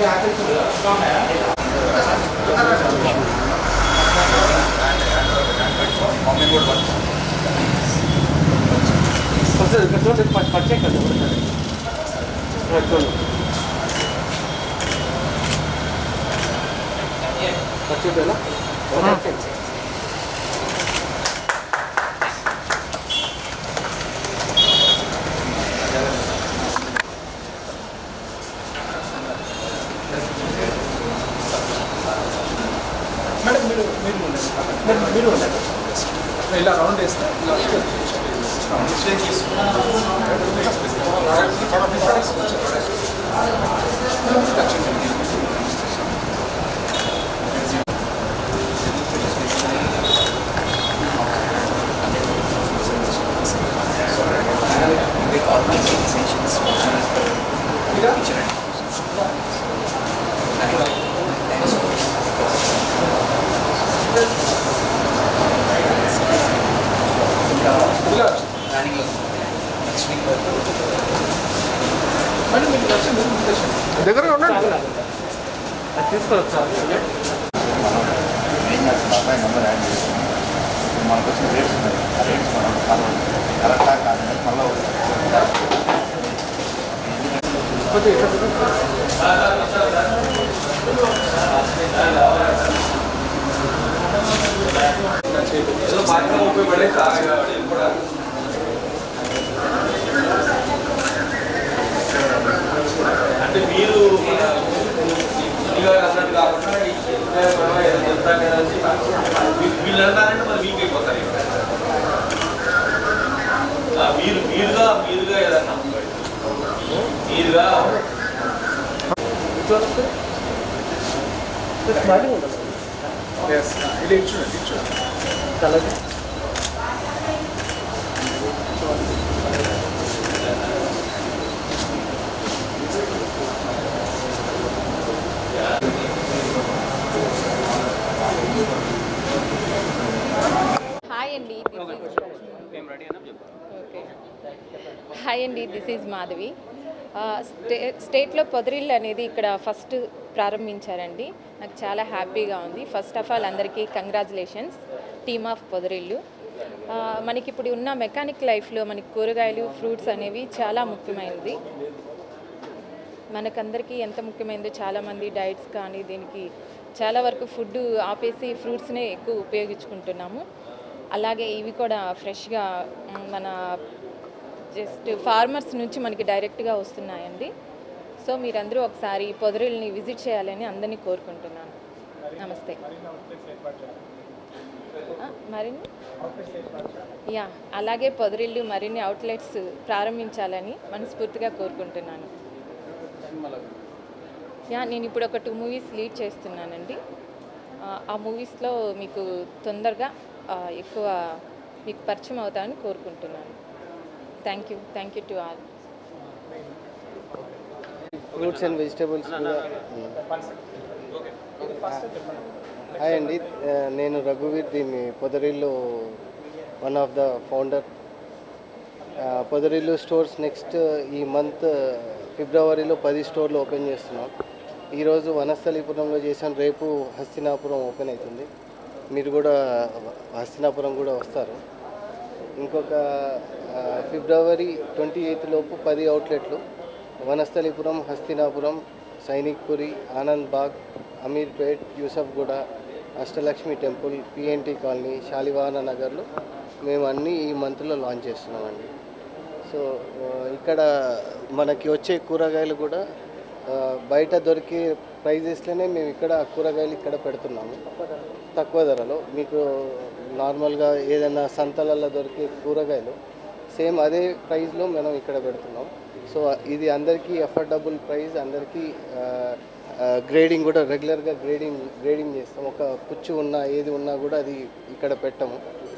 Madam మీరు మీరు ఉండండి మేడం మీరు ఉండండి ఇలా రౌండ్ వేస్తే ఇలా ఇలా మేడం మీరు వచ్చి మీరు ముందుకు వచ్చండి. దగ్గరగా ఉండండి ఏం చేస్తుంది అబ్బాయి నెంబర్ యాడ్ చేసుకుని మనకు వచ్చిన రేట్స్ ఉన్నాయి ఆ రేట్స్ మనం ఫాలో కరెక్టా కాదని మళ్ళీ అంటే మీరు ఇక అన్నట్టు కాకుండా వీళ్ళు అన్నారంటే మరి మీకు అయిపోతారు ఇక. ఆ, మీరు మీరుగా మీరుగా ఏదన్నా మీరుగా Yes. ఇది ఇటు చూడండి ఇటు చూడండి హాయ్ అండి ఓకే హాయ్ అండి దిస్ ఈజ్ మాధవి ఆ, స్టే స్టేట్లో పొదరిల్లు అనేది ఇక్కడ ఫస్ట్ ప్రారంభించారండి నాకు చాలా హ్యాపీగా ఉంది ఫస్ట్ ఆఫ్ ఆల్ అందరికీ కంగ్రాచులేషన్స్ టీమ్ ఆఫ్ పొదరిల్లు ఆ, మనకి ఇప్పుడు ఉన్న మెకానిక్ లైఫ్లో మనకి కూరగాయలు ఫ్రూట్స్ అనేవి చాలా ముఖ్యమైనది మనకందరికీ ఎంత ముఖ్యమైనదో చాలామంది డైట్స్ కానీ దీనికి చాలా వరకు ఫుడ్ ఆపేసి ఫ్రూట్స్నే ఎక్కువ ఉపయోగించుకుంటున్నాము అలాగే ఇవి కూడా ఫ్రెష్గా మ్, మన జస్ట్ ఫార్మర్స్ నుంచి మనకి డైరెక్ట్గా వస్తున్నాయండి సో మీరందరూ ఒకసారి ఈ పొదరిల్ని విజిట్ చేయాలని అందరినీ కోరుకుంటున్నాను నమస్తే ఆ, మరిన్ని యా అలాగే పొదరిల్లు మరిన్ని అవుట్లెట్స్ ప్రారంభించాలని మనస్ఫూర్తిగా కోరుకుంటున్నాను యా నేను ఇప్పుడు ఒక టూ మూవీస్ లీడ్ చేస్తున్నానండి ఆ, ఆ మూవీస్లో మీకు తొందరగా ఆ, ఎక్కువ మీకు పరిచయం అవుతామని కోరుకుంటున్నాను thank you thank you to all fruits and vegetables కూడా హాయ్ అండి ఆ, నేను రఘువీర్ దీన్ని Podarillu one of the founder Podarillu stores next ఈ మంత్ ఫిబ్రవరిలో పది స్టోర్లు ఓపెన్ చేస్తున్నాం ఈరోజు వనస్థలీపురంలో చేసాం రేపు హస్తినాపురం ఓపెన్ అవుతుంది మీరు కూడా హస్తినాపురం కూడా వస్తారు ఇంకొక ఆ, ఫిబ్రవరి ట్వంటీ ఎయిత్ లోపు పది అవుట్లెట్లు Vanasthalipuram Hastinapuram Sainikpuri Anand Bagh Ameerpet Yousufguda Ashtalakshmi temple PNT colony Shalivahana నగర్లో మేము అన్నీ ఈ మంత్లో లాంచ్ చేస్తున్నామండి సో ఆ, ఇక్కడ మనకి వచ్చే కూరగాయలు కూడా ఆ, బయట దొరికే ప్రైజెస్లోనే మేము ఇక్కడ కూరగాయలు ఇక్కడ పెడుతున్నాము తక్కువ ధరలో మీకు నార్మల్గా ఏదైనా సంతలలో దొరికే కూరగాయలు సేమ్ అదే ప్రైస్లో మనం ఇక్కడ పెడుతున్నాం సో ఇది అందరికీ అఫోర్డబుల్ ప్రైస్ అందరికీ గ్రేడింగ్ కూడా రెగ్యులర్గా గ్రేడింగ్ గ్రేడింగ్ చేస్తాం ఒక పుచ్చు ఉన్నా ఏది ఉన్నా కూడా అది ఇక్కడ పెట్టము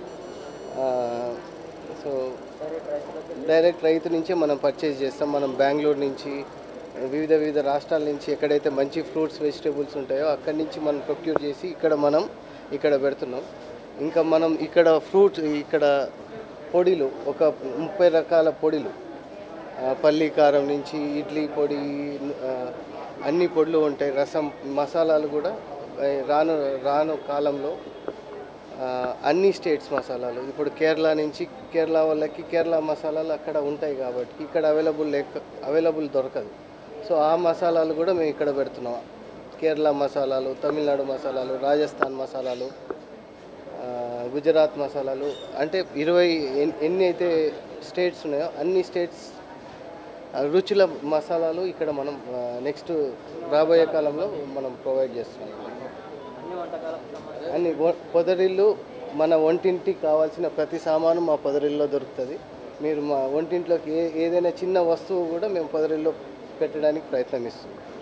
సో డైరెక్ట్ రైతు నుంచే మనం పర్చేజ్ చేస్తాం మనం బెంగళూరు నుంచి వివిధ వివిధ రాష్ట్రాల నుంచి ఎక్కడైతే మంచి ఫ్రూట్స్ వెజిటేబుల్స్ ఉంటాయో అక్కడి నుంచి మనం ప్రొక్యూర్ చేసి ఇక్కడ మనం ఇక్కడ పెడుతున్నాం ఇంకా మనం ఇక్కడ ఫ్రూట్స్ ఇక్కడ పొడిలు ఒక ముప్పై రకాల పొడిలు ఆ, పల్లి కారం నుంచి ఇడ్లీ పొడి ఆ, అన్ని పొడులు ఉంటాయి రసం మసాలాలు కూడా ఆ, రాను రాను కాలంలో ఆ, అన్ని స్టేట్స్ మసాలాలు ఇప్పుడు కేరళ నుంచి కేరళ వాళ్ళకి కేరళ మసాలాలు అక్కడ ఉంటాయి కాబట్టి ఇక్కడ అవైలబుల్ లేక అవైలబుల్ దొరకదు సో ఆ మసాలాలు కూడా మేము ఇక్కడ పెడుతున్నాం కేరళ మసాలాలు తమిళనాడు మసాలాలు రాజస్థాన్ మసాలాలు ఆ, గుజరాత్ మసాలాలు అంటే ఇరవై ఎన్- ఎన్ని అయితే స్టేట్స్ ఉన్నాయో అన్ని స్టేట్స్ ఆ, రుచుల మసాలాలు ఇక్కడ మనం నెక్స్ట్ రాబోయే కాలంలో మనం ప్రొవైడ్ చేస్తున్నాం అన్ని వ- పొదరిల్లు మన వంటింటికి కావాల్సిన ప్రతి సామాను మా పొదరిల్లో దొరుకుతుంది మీరు మా వంటింట్లోకి ఏ ఏదైనా చిన్న వస్తువు కూడా మేము పొదరిల్లో పెట్టడానికి ప్రయత్నం ఇస్తున్నాం